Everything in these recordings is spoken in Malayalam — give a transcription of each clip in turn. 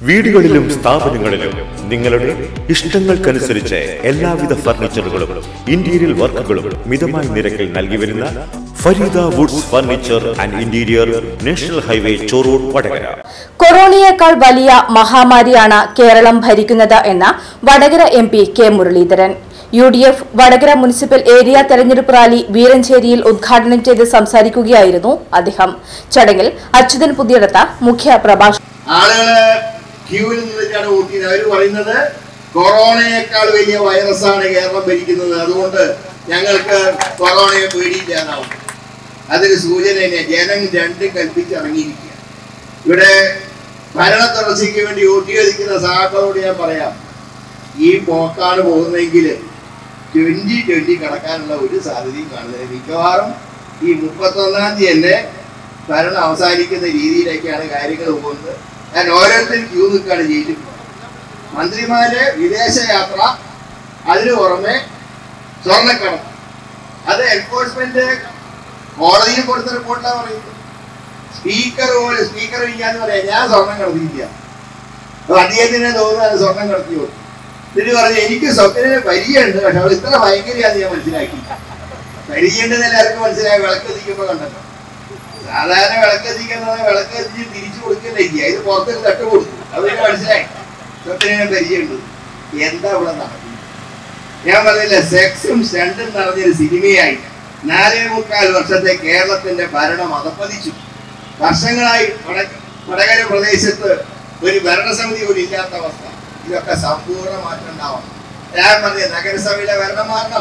വീടുകളിലും സ്ഥാപനങ്ങളിലും നിങ്ങളുടെ ഇഷ്ടങ്ങൾക്കനുസരിച്ച് എല്ലാവിധ ഫർണിച്ചറുകളും ഇന്റീരിയർ വർക്കുകളും മിതമായ നിരക്കിൽ നൽകി വരുന്ന Fareeda woods furniture and interior national highway Chorur Vadakara കൊറോണയേക്കാൾ വലിയ മഹാമാരിയാണ് കേരളം ഭരിക്കുന്നത് എന്ന് Vadakara M P K Muraleedharan U D F Vadakara municipal area തെരഞ്ഞെടുപ്പ് റാലി വീരഞ്ചേരിയിൽ ഉദ്ഘാടനം ചെയ്ത് സംസാരിക്കുകയായിരുന്നു അദ്ദേഹം ചടങ്ങിൽ അച്യുതൻ പുതിയടത്ത മുഖ്യ പ്രഭാഷണം ആളുകള് ക്യൂവിൽ നിന്നിട്ടാണ് വോട്ട് ചെയ്യുന്നത് അവര് പറയുന്നത് കൊറോണയേക്കാൾ വലിയ വൈറസാണ് കേരളം ഭരിക്കുന്നത് അതുകൊണ്ട് ഞങ്ങൾക്ക് കൊറോണയെ പേടിയില്ല എന്നാവും അതൊരു സൂചന തന്നെ ജനം രണ്ടും കൽപ്പിച്ചിറങ്ങിയിരിക്കുക ഇവിടെ ഭരണ തുടർച്ചയ്ക്ക് വേണ്ടി വോട്ട് ചെയ്തിരിക്കുന്ന സഹാക്കളോട് ഞാൻ പറയാം ഈ പോക്കാണ് പോകുന്നതെങ്കിൽ ട്വന്റി ട്വന്റി കടക്കാനുള്ള ഒരു സാധ്യതയും കാണുന്നില്ല മിക്കവാറും ഈ മുപ്പത്തൊന്നാം തീയതി തന്നെ ഭരണം അവസാനിക്കുന്ന രീതിയിലേക്കാണ് കാര്യങ്ങൾ പോകുന്നത് ഞാൻ ഓരോരുത്തരും ക്യൂ നിൽക്കുകയാണ് ജയിലിൽ മന്ത്രിമാര് വിദേശയാത്ര അതിനു പുറമെ സ്വർണ്ണക്കടം അത് എൻഫോഴ്സ്മെന്റ് കോടതിയിൽ കൊടുത്ത റിപ്പോർട്ടിലാണ് പറയുന്നത് സ്പീക്കർ പോലെ സ്പീക്കർ ഇല്ലാന്ന് പറയാം ഞാൻ സ്വർണം കടത്തിയില്ല അപ്പൊ അദ്ദേഹത്തിന് തോന്നുന്നത് സ്വർണം കടത്തി കൊടുത്തു എന്നിട്ട് പറഞ്ഞു എനിക്ക് സ്വപ്നത്തിന് പരിചയമുണ്ട് പക്ഷെ അവൾ ഇത്ര ഭയങ്കരയാന്ന് ഞാൻ മനസ്സിലാക്കി പരിചയമുണ്ടെന്ന് എല്ലാവർക്കും മനസ്സിലായി വിളക്ക് എത്തിക്കുമ്പോ കണ്ടല്ലോ സാധാരണ വിളക്ക് എത്തിക്കുന്നത് വിളക്ക് എത്തിച്ച് തിരിച്ചു കൊടുക്കില്ല ഇത് പുറത്തൊരു തട്ട് കൊടുത്തു അത് എനിക്ക് മനസ്സിലായി സ്വപ്നത്തിന് പരിചയമുണ്ട് എന്താ ഇവിടെ നടക്കുന്നത് ഞാൻ പറഞ്ഞില്ല സെക്സും സ്റ്റണ്ടും നടന്നൊരു സിനിമയായി നാലേ മുക്കാൽ വർഷത്തെ കേരളത്തിന്റെ ഭരണം അധപ്പതിച്ചു വർഷങ്ങളായി വട- വടകര പ്രദേശത്ത് ഒരു ഭരണസമിതി പോലും ഇല്ലാത്ത അവസ്ഥ ഇതൊക്കെ സമ്പൂർണ്ണ മാറ്റം ഉണ്ടാവണം ഞാൻ പറഞ്ഞ നഗരസഭയിലെ ഭരണം മാറണം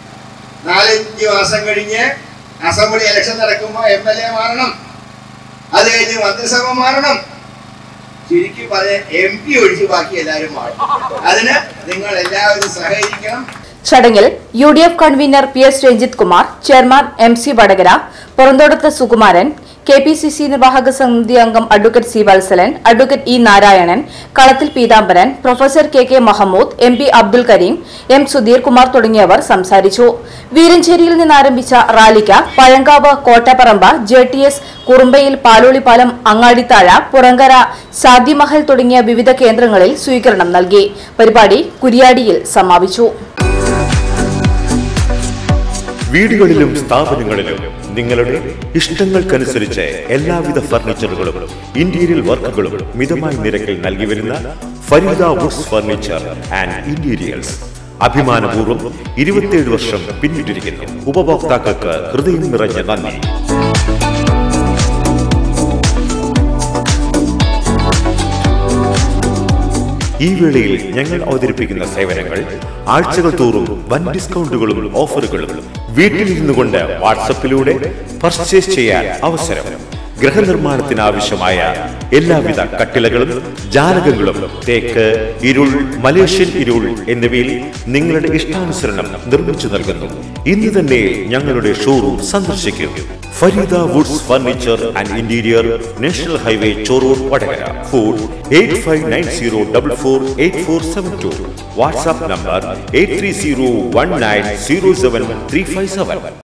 നാലഞ്ച് മാസം കഴിഞ്ഞ് അസംബ്ലി ഇലക്ഷൻ നടക്കുമ്പോൾ എം എൽ എ മാറണം അത് കഴിഞ്ഞ് മന്ത്രിസഭ മാറണം ചുരുക്കി പറയാൻ എം പി ഒഴിച്ച് ബാക്കി എല്ലാവരും മാറും അതിന് നിങ്ങൾ എല്ലാവരും സഹകരിക്കണം ചടങ്ങിൽ U D F convener P S Ranjith Kumar chairman M C Vadakara Puranthodath Sukumaran K P C C നിർവാഹക സമിതി അംഗം advocate C Valsalan advocate E Narayanan Kalathil Peethambaran professor K K Mahamood M P Abdul Kareem M Sudheer Kumar തുടങ്ങിയവർ സംസാരിച്ചു വീരഞ്ചേരിയിൽ നിന്നാരംഭിച്ച റാലിക്ക് Pazhankavu Kottaparamba J T S Kurumbayil Palolippalam Angadithazha Purankara Sadimahal തുടങ്ങിയ വിവിധ കേന്ദ്രങ്ങളിൽ സ്വീകരണം നൽകി പരിപാടി കുരിയാടിയിൽ സമാപിച്ചു വീടുകളിലും സ്ഥാപനങ്ങളിലും നിങ്ങളുടെ ഇഷ്ടങ്ങൾക്കനുസരിച്ച് എല്ലാവിധ ഫർണിച്ചറുകളും ഇന്റീരിയർ വർക്കുകളും മിതമായ നിരക്കിൽ നൽകി വരുന്ന Fareeda woods furniture and interiors അഭിമാനപൂർവ്വം ഇരുപത്തിയേഴ് വർഷം പിന്നിട്ടിരിക്കുന്നു ഉപഭോക്താക്കൾക്ക് ഹൃദയം നിറഞ്ഞ നന്ദി ഈ വേളയിൽ ഞങ്ങൾ അവതരിപ്പിക്കുന്ന സേവനങ്ങൾ ആഴ്ചകൾ തോറും വൻ ഡിസ്കൗണ്ടുകളും ഓഫറുകളും വീട്ടിലിരുന്നു കൊണ്ട് വാട്സപ്പിലൂടെ പർച്ചേസ് ചെയ്യാൻ അവസരം ഗൃഹനിർമ്മാണത്തിന് ആവശ്യമായ എല്ലാവിധ കട്ടിലകളും ജാലകങ്ങളും തേക്ക് ഇരുൾ മലേഷ്യൻ ഇരുൾ എന്നിവയിൽ നിങ്ങളുടെ ഇഷ്ടാനുസരണം നിർമ്മിച്ചു നൽകുന്നു ഇന്ന് തന്നെ ഞങ്ങളുടെ ഷോറൂം സന്ദർശിക്കൂ Fareeda woods furniture and interior national highway Chorur Vadakara phone eight five nine zero double four eight four seven two WhatsApp number eight three zero one nine zero seven three five seven